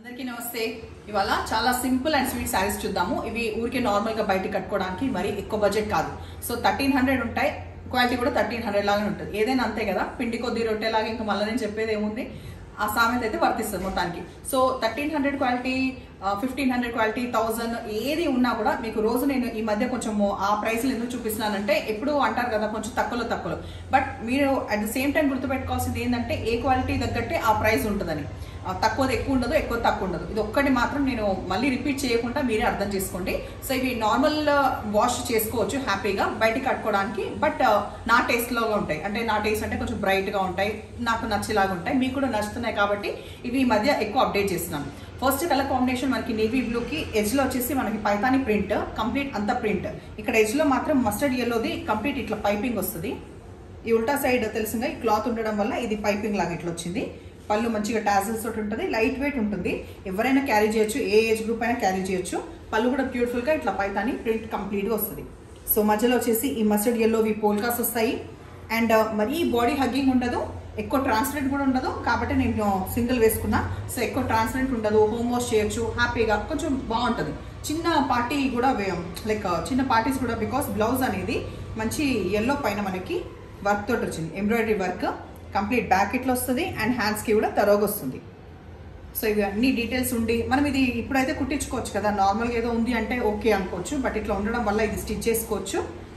అందరికీ నమస్తే ఇవాళ చాలా సింపుల్ అండ్ స్వీట్ శారీస్ చూద్దాము ఇవి ఊరికే నార్మల్ గా బయట కట్టుకోవడానికి మరి ఎక్కువ బడ్జెట్ కాదు సో థర్టీన్ హండ్రెడ్ ఉంటాయి క్వాలిటీ కూడా థర్టీన్ హండ్రెడ్ లాగానే ఉంటుంది ఏదైనా అంతే కదా పిండి కొద్ది రొట్టెలాగా ఇంకా మళ్ళీ నేను చెప్పేది ఏముంది ఆ సామెత అయితే వర్తిస్తుంది మొత్తానికి so thirteen hundred quality fifteen hundred quality thousand ఏది ఉన్నా కూడా మీకు రోజు నేను ఈ మధ్య కొంచెం ఆ ప్రైస్లు ఎందుకు చూపిస్తున్నానంటే ఎప్పుడు అంటారు కదా కొంచెం తక్కువలో తక్కువలో బట్ మీరు అట్ ద సేమ్ టైం గుర్తుపెట్టుకోవాల్సింది ఏంటంటే ఏ క్వాలిటీ తగ్గట్టే ఆ ప్రైస్ ఉంటుందని ఆ, తక్కువది ఎక్కువ ఉండదు ఎక్కువ తక్కువ ఉండదు ఇది ఒక్కటి మాత్రం నేను మళ్ళీ రిపీట్ చేయకుండా మీరే అర్థం చేసుకోండి సో ఇవి నార్మల్ వాష్ చేసుకోవచ్చు హ్యాపీగా బయటికి కట్టుకోవడానికి బట్ నా టేస్ట్ లో ఉంటాయి అంటే నా టేస్ట్ అంటే కొంచెం బ్రైట్ గా ఉంటాయి నాకు నచ్చేలాగా ఉంటాయి మీకు కూడా నచ్చుతున్నాయి కాబట్టి ఇవి ఈ మధ్య ఎక్కువ అప్డేట్ చేస్తున్నాను ఫస్ట్ కలర్ కాంబినేషన్ మనకి నేవీ బ్లూకి ఎడ్జ్ లో వచ్చేసి మనకి పైతాని ప్రింట్ కంప్లీట్ అంతా ప్రింట్ ఇక్కడ ఎడ్జ్ లో మాత్రం మస్టర్డ్ ఎల్లోది కంప్లీట్ ఇట్లా పైపింగ్ వస్తుంది ఈ ఉల్టా సైడ్ తెలిసిందా ఈ క్లాత్ ఉండడం వల్ల ఇది పైపింగ్ లాగా ఇట్లా వచ్చింది పళ్ళు మంచిగా టాజల్స్ తోటి ఉంటుంది లైట్ వెయిట్ ఉంటుంది ఎవరైనా క్యారీ చేయొచ్చు ఏ ఏజ్ గ్రూప్ అయినా క్యారీ చేయొచ్చు పళ్ళు కూడా బ్యూటిఫుల్ గా ఇట్లా పైతాని ప్రింట్ కంప్లీట్ గా వస్తుంది సో మధ్యలో వచ్చేసి ఈ మస్టర్డ్ ఎల్లోవి పోల్కాస్ వస్తాయి అండ్ మరీ బాడీ హగ్గింగ్ ఉండదు ఎక్కువ ట్రాన్స్పరెంట్ కూడా ఉండదు కాబట్టి నేను సింగిల్ వేసుకున్నా సో ఎక్కువ ట్రాన్స్పరెంట్ ఉండదు హోమ్ వాష్ చేయొచ్చు హ్యాపీగా కొంచెం బాగుంటుంది చిన్న పార్టీ కూడా లైక్ చిన్న పార్టీస్ కూడా బికాస్ బ్లౌజ్ అనేది మంచి ఎల్లో పైన మనకి వర్క్ తోటి వచ్చింది ఎంబ్రాయిడరీ వర్క్ కంప్లీట్ బ్యాక్ ఇట్లా వస్తుంది అండ్ హ్యాండ్స్కి కూడా తరోగా వస్తుంది సో ఇవి అన్ని డీటెయిల్స్ ఉండి మనం ఇది ఇప్పుడైతే కుట్టించుకోవచ్చు కదా నార్మల్గా ఏదో ఉంది అంటే ఓకే అనుకోవచ్చు బట్ ఇట్లా ఉండడం వల్ల ఇది స్టిచ్ చేసుకోవచ్చు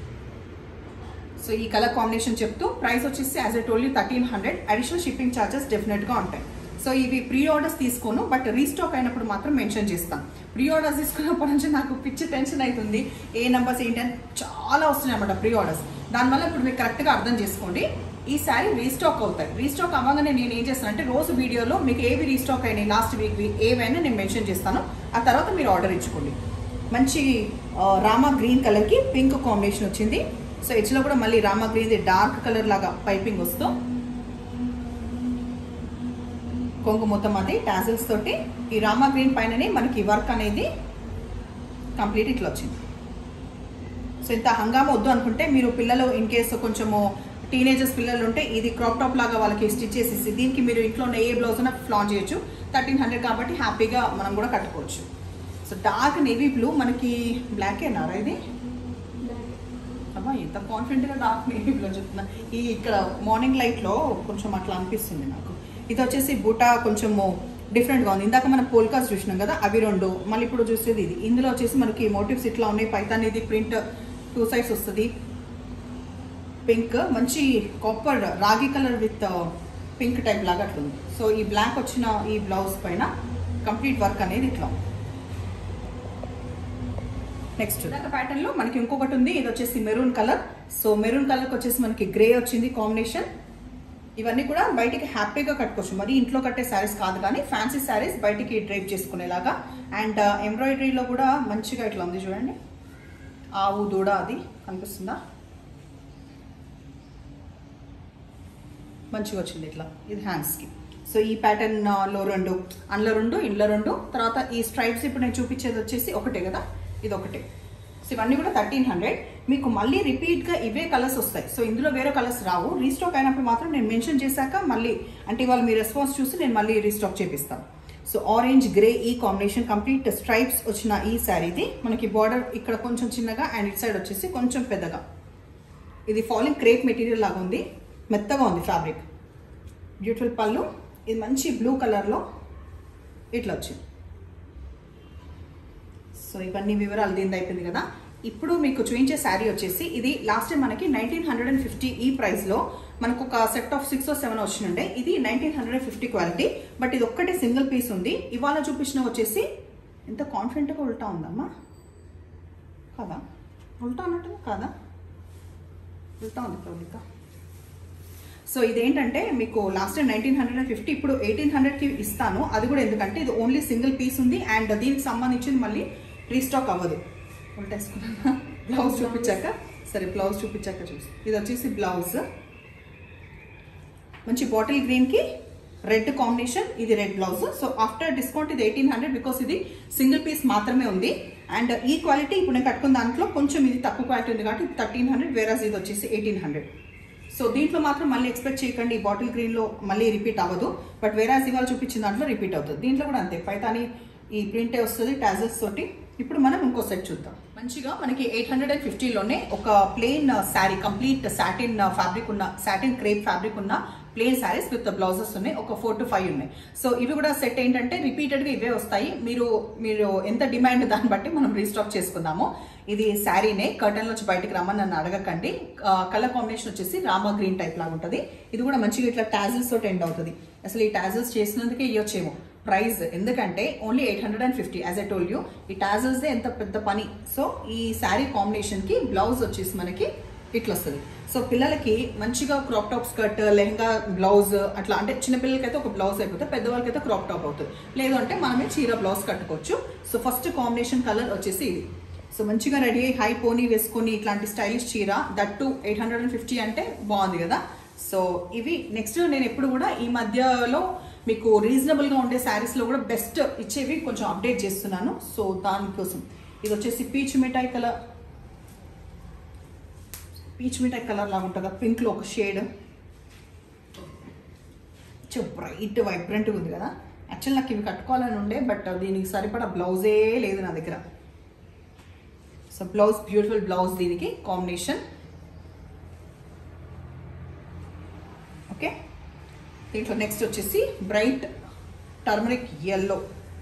సో ఈ కలర్ కాంబినేషన్ చెప్తూ ప్రైస్ వచ్చేసి as a told thirteen hundred additional shipping charges డెఫినెట్గా ఉంటాయి సో ఇవి ప్రీ ఆర్డర్స్ తీసుకోను బట్ రీస్టాక్ అయినప్పుడు మాత్రం మెన్షన్ చేస్తాను ప్రీ ఆర్డర్స్ తీసుకున్నప్పటి నుంచి నాకు పిచ్చి టెన్షన్ అవుతుంది ఏ నెంబర్స్ ఏంటి అని చాలా వస్తున్నాయి అన్నమాట ప్రీ ఆర్డర్స్ దానివల్ల ఇప్పుడు మీరు కరెక్ట్గా అర్థం చేసుకోండి ఈ శారీ రీస్టాక్ అవుతాయి రీస్టాక్ అవ్వగానే నేను ఏం చేస్తాను అంటే రోజు వీడియోలో మీకు ఏవి రీస్టాక్ అయినాయి లాస్ట్ వీక్ ఏవైనా నేను మెన్షన్ చేస్తాను ఆ తర్వాత మీరు ఆర్డర్ ఇచ్చుకోండి మంచి ఆ, రామా గ్రీన్ కలర్కి పింక్ కాంబినేషన్ వచ్చింది సో ఎడ్జ్లో కూడా మళ్ళీ రామా గ్రీన్ డార్క్ కలర్ లాగా పైపింగ్ వస్తూ కొంగు మొత్తం అది టాజిల్స్ తోటి ఈ రామా గ్రీన్ పైననే మనకి వర్క్ అనేది కంప్లీట్ ఇట్లా వచ్చింది సో ఇంత హంగామా వద్దు అనుకుంటే మీరు పిల్లలు ఇన్ కేసు కొంచెము టీనేజర్స్ పిల్లలు ఉంటే ఇది క్రాప్ టాప్ లాగా వాళ్ళకి స్టిచ్ చేసేసి దీనికి మీరు ఇంట్లో ఉన్న ఏ బ్లౌజ్ అయినా ఫ్లాన్ చేయొచ్చు థర్టీన్ హండ్రెడ్ కాబట్టి హ్యాపీగా మనం కూడా కట్టుకోవచ్చు సో డార్క్ నేవీ బ్లూ మనకి బ్లాక్ ఏనారా ఇది అబ్బా ఎంత కాన్ఫిడెంట్గా డార్క్ నేవీ బ్లూ చెప్తున్నా ఈ ఇక్కడ మార్నింగ్ లైట్లో కొంచెం అట్లా అనిపిస్తుంది నాకు ఇది వచ్చేసి బూటా కొంచెము డిఫరెంట్గా ఉంది ఇందాక మనం పోల్కాస్ చూసినాం కదా అవి రెండు మళ్ళీ ఇప్పుడు చూసేది ఇది ఇందులో వచ్చేసి మనకి మోటివ్స్ ఇట్లా ఉన్నాయి పైతాన్ ఇది ప్రింట్ టూ సైడ్స్ వస్తుంది పింక్ మంచి కాపర్ రాగి కలర్ విత్ పింక్ టైప్ లాగా అట్లా ఉంది సో ఈ బ్లాక్ వచ్చిన ఈ బ్లౌజ్ పైన కంప్లీట్ వర్క్ అనేది ఇట్లా ఉంది నెక్స్ట్ ప్యాటర్న్ లో మనకి ఇంకొకటి ఉంది ఇది వచ్చేసి maroon colour so maroon colour వచ్చేసి మనకి గ్రే వచ్చింది కాంబినేషన్ ఇవన్నీ కూడా బయటికి హ్యాపీగా కట్టుకోవచ్చు మరి ఇంట్లో కట్టే శారీస్ కాదు కానీ ఫ్యాన్సీ శారీస్ బయటికి డ్రైప్ చేసుకునేలాగా అండ్ ఎంబ్రాయిడరీలో కూడా మంచిగా ఇట్లా ఉంది చూడండి ఆవు దూడ అది కనిపిస్తుందా మంచిగా వచ్చింది ఇట్లా ఇది హ్యాండ్స్కి సో ఈ ప్యాటర్న్ లో రెండు అందులో రెండు ఇంట్లో రెండు తర్వాత ఈ స్ట్రైప్స్ ఇప్పుడు నేను చూపించేది వచ్చేసి ఒకటే కదా ఇది ఒకటే సో ఇవన్నీ కూడా థర్టీన్ హండ్రెడ్ మీకు మళ్ళీ రిపీట్గా ఇవే కలర్స్ వస్తాయి సో ఇందులో వేరే కలర్స్ రావు రీస్టాక్ అయినప్పుడు మాత్రం నేను మెన్షన్ చేశాక మళ్ళీ అంటే ఇవాళ మీ రెస్పాన్స్ చూసి నేను మళ్ళీ రీస్టాక్ చేపిస్తాను సో ఆరెంజ్ గ్రే ఈ కాంబినేషన్ కంప్లీట్ స్ట్రైప్స్ వచ్చిన ఈ శారీది మనకి బార్డర్ ఇక్కడ కొంచెం చిన్నగా అండ్ ఇట్ సైడ్ వచ్చేసి కొంచెం పెద్దగా ఇది ఫాలింగ్ క్రేప్ మెటీరియల్ లాగా ఉంది మెత్తగా ఉంది ఫ్యాబ్రిక్ బ్యూటిఫుల్ పళ్ళు ఇది మంచి బ్లూ కలర్లో ఇట్లా వచ్చింది సో ఇవన్నీ వివరాలు దీని అయిపోయింది కదా ఇప్పుడు మీకు చూపించే శారీ వచ్చేసి ఇది లాస్ట్ టైం మనకి నైన్టీన్ హండ్రెడ్ అండ్ ఫిఫ్టీ ఈ ప్రైస్లో మనకు ఒక సెట్ ఆఫ్ సిక్స్ సెవెన్ వచ్చినుండే ఇది nineteen hundred and fifty quality but ఇది ఒక్కటే సింగిల్ పీస్ ఉంది ఇవాళ చూపించిన వచ్చేసి ఎంత కాన్ఫిడెంట్గా ఉల్టా ఉందమ్మా కాదా ఉల్టా అన్నట్టు కాదా ఉల్టా ఉంది ప్రవళిక సో ఇదేంటంటే మీకు last time nineteen hundred and fifty ఇప్పుడు ఎయిటీన్ హండ్రెడ్కి ఇస్తాను అది కూడా ఎందుకంటే ఇది ఓన్లీ సింగిల్ పీస్ ఉంది అండ్ దీనికి సంబంధించింది మళ్ళీ రీస్టాక్ అవ్వదు ఉల్టేసుకున్నా బ్లౌజ్ చూపించాక సరే బ్లౌజ్ చూపించాక చూసి ఇది వచ్చేసి బ్లౌజ్ మంచి బాటిల్ గ్రీన్కి రెడ్ కాంబినేషన్ ఇది red blouse so after discount ఇది ఎయిటీన్ హండ్రెడ్ బికాస్ ఇది సింగిల్ పీస్ మాత్రమే ఉంది అండ్ ఈ క్వాలిటీ ఇప్పుడు నేను కట్టుకున్న దాంట్లో కొంచెం ఇది తక్కువ క్వాలిటీ ఉంది కాబట్టి థర్టీన్ హండ్రెడ్ వేరాజ్ ఇది వచ్చేసి ఎయిటీన్ హండ్రెడ్ సో దీంట్లో మాత్రం మళ్ళీ ఎక్స్పెక్ట్ చేయకండి ఈ బాటిల్ గ్రీన్ లో మళ్ళీ రిపీట్ అవ్వదు బట్ వేరే ఇవాళ చూపించిన దాంట్లో రిపీట్ అవుతుంది దీంట్లో కూడా అంతే పైతాని ఈ ప్రింటే వస్తుంది టాజల్స్ తోటి ఇప్పుడు మనం ఇంకో సెట్ చూద్దాం మంచిగా మనకి ఎయిట్ హండ్రెడ్ అండ్ ఫిఫ్టీలోనే ఒక plain sari complete satin fabric ఉన్న సాటిన్ క్రేప్ ఫ్యాబ్రిక్ ఉన్న ప్లెయిన్ శారీస్ విత్ బ్లౌజెస్ ఉన్నాయి ఒక ఫోర్ టు ఫైవ్ ఉన్నాయి సో ఇవి కూడా సెట్ ఏంటంటే రిపీటెడ్గా ఇవే వస్తాయి మీరు మీరు ఎంత డిమాండ్ దాన్ని బట్టి మనం రీస్టాక్ చేసుకుందాము ఇది శారీనే కర్టన్ నుంచి బయటకు రమ్మని నన్ను అడగకండి కలర్ కాంబినేషన్ వచ్చేసి రామా గ్రీన్ టైప్ లాగా ఉంటుంది ఇది కూడా మంచిగా ఇట్లా టాజిల్స్ తోటి ఎండ్ అవుతుంది అసలు ఈ టాజిల్స్ చేసినందుకే ఇవ్వచ్చేమో ప్రైస్ ఎందుకంటే only eight hundred and fifty as I told you ఈ టాజల్స్ ఎంత పెద్ద పని సో ఈ శారీ కాంబినేషన్ కి బ్లౌజ్ వచ్చేసి మనకి ఇట్లా వస్తుంది సో పిల్లలకి మంచిగా crop top skirt lehenga blouse అట్లా అంటే చిన్న పిల్లలకైతే ఒక బ్లౌజ్ అయిపోతుంది పెద్దవాళ్ళకైతే క్రాప్ టాప్ అవుతుంది లేదు అంటే మనమే చీర బ్లౌజ్ కట్టుకోవచ్చు సో ఫస్ట్ కాంబినేషన్ కలర్ వచ్చేసి ఇది సో మంచిగా రెడీ అయ్యి హై పోనీ వేసుకొని ఇట్లాంటి స్టైలిష్ చీర that too eight hundred and fifty అంటే బాగుంది కదా సో ఇవి నెక్స్ట్ నేను ఎప్పుడు కూడా ఈ మధ్యలో మీకు రీజనబుల్ గా ఉండే శారీస్ లో కూడా బెస్ట్ ఇచ్చేవి కొంచెం అప్డేట్ చేస్తున్నాను సో దానికోసం ఇది వచ్చేసి పీచ్ మిఠాయి కలర్ పీచ్ మిఠాయి కలర్ లాగా ఉంటుంది పింక్ లో ఒక షేడ్ బ్రైట్ వైబ్రెంట్ ఉంది కదా యాక్చువల్ నాకు ఇవి కట్టుకోవాలని ఉండే బట్ దీనికి సరిపడా బ్లౌజే లేదు నా దగ్గర సో బ్లౌజ్ బ్యూటిఫుల్ బ్లౌజ్ దీనికి కాంబినేషన్ ఓకే దీంట్లో నెక్స్ట్ వచ్చేసి బ్రైట్ టర్మరిక్ ఎల్లో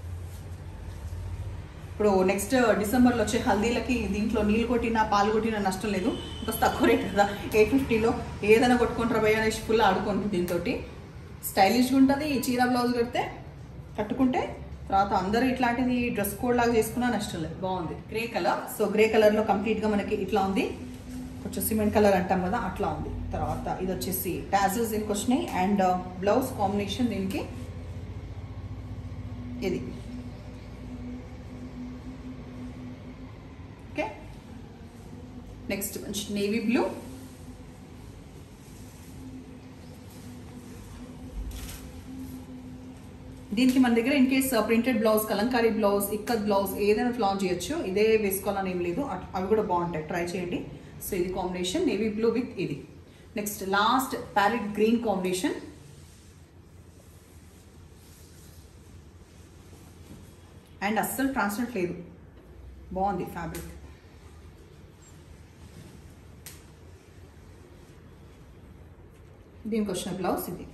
ఇప్పుడు నెక్స్ట్ డిసెంబర్లో వచ్చే హల్దీలకి దీంట్లో నీళ్ళు కొట్టినా పాలు కొట్టినా నష్టం లేదు ఇంకా తక్కువ రేట్ కదా ఎయిట్ ఫిఫ్టీలో ఏదైనా కొట్టుకుంటారా భయ అనేసి ఫుల్ ఆడుకుంటుంది దీంతో స్టైలిష్గా ఉంటుంది ఈ చీర బ్లౌజ్ కడితే కట్టుకుంటే తర్వాత అందరూ ఇట్లాంటిది డ్రెస్ కోడ్ లాగా చేసుకున్నా నష్టం లేదు బాగుంది గ్రే కలర్ సో గ్రే కలర్లో కంప్లీట్గా మనకి ఇట్లా ఉంది కొంచెం సిమెంట్ కలర్ అంటాం కదా అట్లా ఉంది తర్వాత ఇది వచ్చేసి టాజల్స్ దీనికి వచ్చినాయి అండ్ బ్లౌజ్ కాంబినేషన్ దీనికి ఇది ఓకే నెక్స్ట్ మంచి నేవీ బ్లూ దీనికి మన దగ్గర in case printed blouse Kalamkari blouse ikat blouse ఏదైనా ఫ్లాన్ చేయొచ్చు ఇదే వేసుకోవాలని ఏం లేదు అట్- అవి కూడా బాగుంటాయి ట్రై చేయండి సో ఇది కాంబినేషన్ నేవీ బ్లూ విత్ ఇది next last parrot green combination and అస్సలు ట్రాన్స్పరెంట్ లేదు బాగుంది ఫ్యాబ్రిక్ దీనికి వచ్చిన బ్లౌజ్ ఇది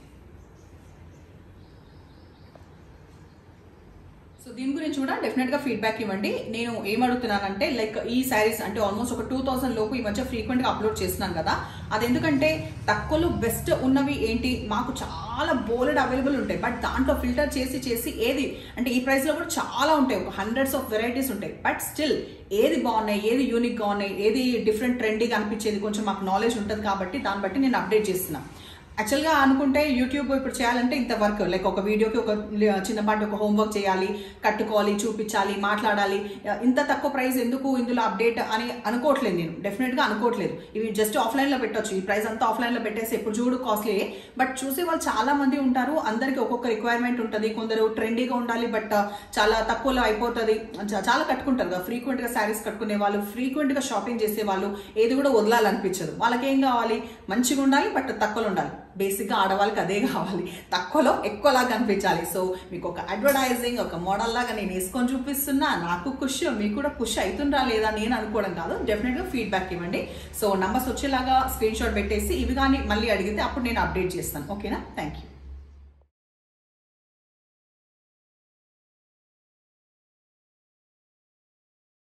సో దీని గురించి కూడా డెఫినెట్ గా ఫీడ్బ్యాక్ ఇవ్వండి నేను ఏం అడుగుతున్నానంటే లైక్ ఈ శారీస్ అంటే ఆల్మోస్ట్ ఒక టూ థౌసండ్ లోపు ఈ మధ్య ఫ్రీక్వెంట్ గా అప్లోడ్ చేస్తున్నాను కదా అది ఎందుకంటే తక్కువలో బెస్ట్ ఉన్నవి ఏంటి మాకు చాలా బోలెడ్ అవైలబుల్ ఉంటాయి బట్ దాంట్లో ఫిల్టర్ చేసి చేసి ఏది అంటే ఈ ప్రైస్ లో కూడా చాలా ఉంటాయి ఒక హండ్రెడ్స్ ఆఫ్ వెరైటీస్ ఉంటాయి బట్ స్టిల్ ఏది బాగున్నాయి ఏది యూనిక్ గా ఉన్నాయి ఏది డిఫరెంట్ ట్రెండీగా అనిపించేది కొంచెం మాకు నాలెడ్జ్ ఉంటుంది కాబట్టి దాన్ని బట్టి నేను అప్డేట్ చేస్తున్నా యాక్చువల్గా అనుకుంటే యూట్యూబ్ ఇప్పుడు చేయాలంటే ఇంత వర్క్ లైక్ ఒక వీడియోకి ఒక చిన్నపాటి ఒక హోంవర్క్ చేయాలి కట్టుకోవాలి చూపించాలి మాట్లాడాలి ఇంత తక్కువ ప్రైస్ ఎందుకు ఇందులో అప్డేట్ అని అనుకోవట్లేదు నేను డెఫినెట్గా అనుకోవట్లేదు ఇవి జస్ట్ ఆఫ్లైన్లో పెట్టొచ్చు ఈ ప్రైస్ అంతా ఆఫ్లైన్లో పెట్టేసి ఎప్పుడు చూడు కాస్ట్లీ బట్ చూసే వాళ్ళు చాలా మంది ఉంటారు అందరికి ఒక్కొక్క రిక్వైర్మెంట్ ఉంటుంది కొందరు ట్రెండీగా ఉండాలి బట్ చాలా తక్కువలో అయిపోతుంది చా- చాలా కట్టుకుంటారు కదా ఫ్రీక్వెంట్గా శారీస్ కట్టుకునే వాళ్ళు ఫ్రీక్వెంట్గా షాపింగ్ చేసే వాళ్ళు ఏది కూడా వదలాలనిపించదు వాళ్ళకి ఏం కావాలి మంచిగా ఉండాలి బట్ తక్కువలో ఉండాలి బేసిక్గా ఆడవాళ్ళకి అదే కావాలి తక్కువలో ఎక్కువలాగా కనిపించాలి సో మీకు ఒక అడ్వర్టైజింగ్ ఒక మోడల్ లాగా నేను వేసుకొని చూపిస్తున్నా నాకు ఖుషి మీకు కూడా ఖుషి అవుతుందా లేదా నేను అనుకోవడం కాదు డెఫినెట్గా ఫీడ్బ్యాక్ ఇవ్వండి సో నంబర్స్ వచ్చేలాగా స్క్రీన్ షాట్ పెట్టేసి ఇవి కానీ మళ్ళీ అడిగితే అప్పుడు నేను అప్డేట్ చేస్తాను ఓకేనా థ్యాంక్ యూ